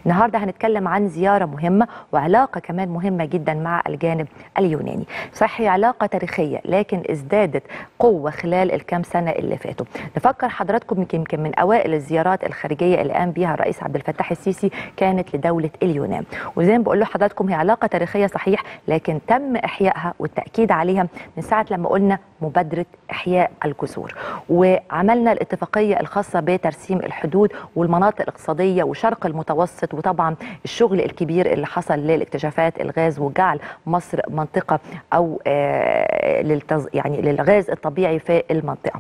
النهارده هنتكلم عن زياره مهمه وعلاقه كمان مهمه جدا مع الجانب اليوناني صحيح هي علاقه تاريخيه لكن ازدادت قوه خلال الكام سنه اللي فاتوا نفكر حضراتكم يمكن من اوائل الزيارات الخارجيه اللي قام بيها الرئيس عبد الفتاح السيسي كانت لدوله اليونان وزي ما بقول لحضراتكم هي علاقه تاريخيه صحيح لكن تم احيائها والتاكيد عليها من ساعه لما قلنا مبادره احياء الجسور وعملنا الاتفاقيه الخاصه بترسيم الحدود والمناطق الاقتصاديه وشرق المتوسط وطبعا الشغل الكبير اللي حصل للاكتشافات الغاز وجعل مصر منطقه او آه للتز... يعني للغاز الطبيعي في المنطقه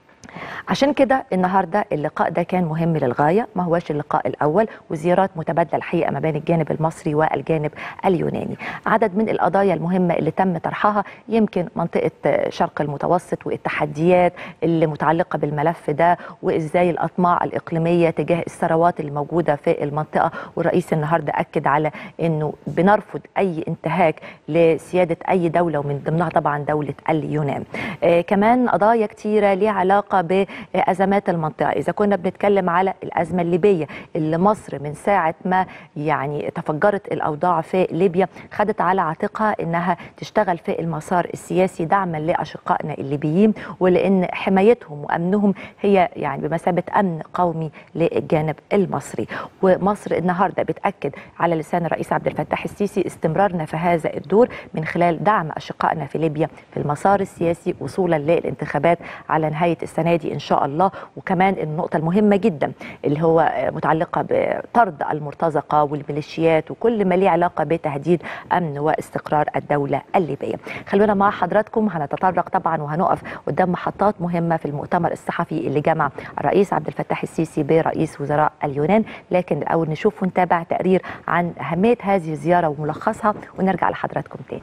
عشان كده النهارده اللقاء ده كان مهم للغايه ما هوش اللقاء الاول وزيارات متبادله الحقيقه ما بين الجانب المصري والجانب اليوناني عدد من القضايا المهمه اللي تم طرحها يمكن منطقه شرق المتوسط والتحديات اللي متعلقه بالملف ده وازاي الاطماع الاقليميه تجاه الثروات اللي موجوده في المنطقه والرئيس النهارده اكد على انه بنرفض اي انتهاك لسياده اي دوله ومن ضمنها طبعا دوله اليونان آه كمان قضايا كتيره ليها علاقه بازمات المنطقه اذا كنا بنتكلم على الازمه الليبيه اللي مصر من ساعه ما يعني تفجرت الاوضاع في ليبيا خدت على عاتقها انها تشتغل في المسار السياسي دعما لاشقائنا الليبيين ولان حمايتهم وامنهم هي يعني بمثابه امن قومي للجانب المصري ومصر النهارده بتاكد على لسان الرئيس عبد الفتاح السيسي استمرارنا في هذا الدور من خلال دعم اشقائنا في ليبيا في المسار السياسي وصولا للانتخابات على نهايه السنه دي ان شاء الله وكمان النقطه المهمه جدا اللي هو متعلقه بطرد المرتزقه والميليشيات وكل ما ليه علاقه بتهديد امن واستقرار الدوله الليبيه. خلونا مع حضراتكم هنتطرق طبعا وهنقف قدام محطات مهمه في المؤتمر الصحفي اللي جمع الرئيس عبد الفتاح السيسي برئيس وزراء اليونان لكن الاول نشوف ونتابع تقرير عن اهميه هذه الزياره وملخصها ونرجع لحضراتكم تاني.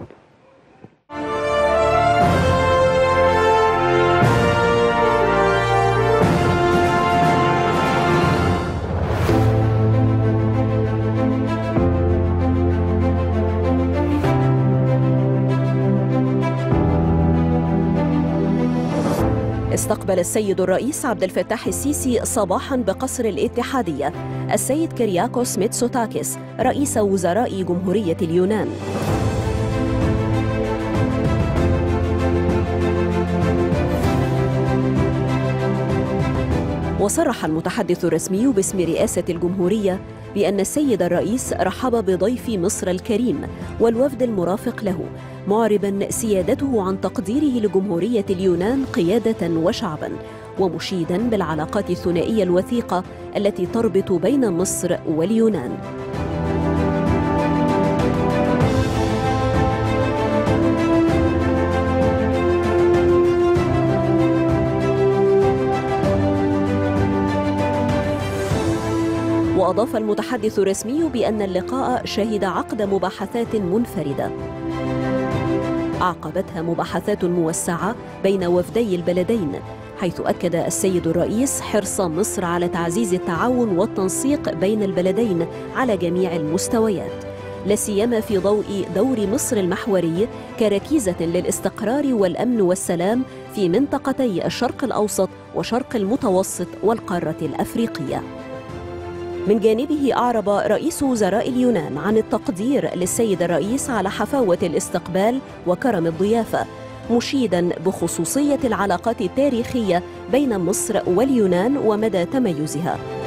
استقبل السيد الرئيس عبد الفتاح السيسي صباحا بقصر الاتحادية السيد كرياكوس ميتسوتاكيس رئيس وزراء جمهورية اليونان وصرح المتحدث الرسمي باسم رئاسة الجمهورية بأن السيد الرئيس رحب بضيف مصر الكريم والوفد المرافق له معربا سيادته عن تقديره لجمهورية اليونان قيادة وشعبا ومشيدا بالعلاقات الثنائية الوثيقة التي تربط بين مصر واليونان وأضاف المتحدث الرسمي بأن اللقاء شهد عقد مباحثات منفردة عقبتها مباحثات موسعة بين وفدي البلدين حيث أكد السيد الرئيس حرص مصر على تعزيز التعاون والتنسيق بين البلدين على جميع المستويات لا سيما في ضوء دور مصر المحوري كركيزة للاستقرار والأمن والسلام في منطقتي الشرق الأوسط وشرق المتوسط والقارة الأفريقية. من جانبه أعرب رئيس وزراء اليونان عن التقدير للسيد الرئيس على حفاوة الاستقبال وكرم الضيافة مشيدا بخصوصية العلاقات التاريخية بين مصر واليونان ومدى تميزها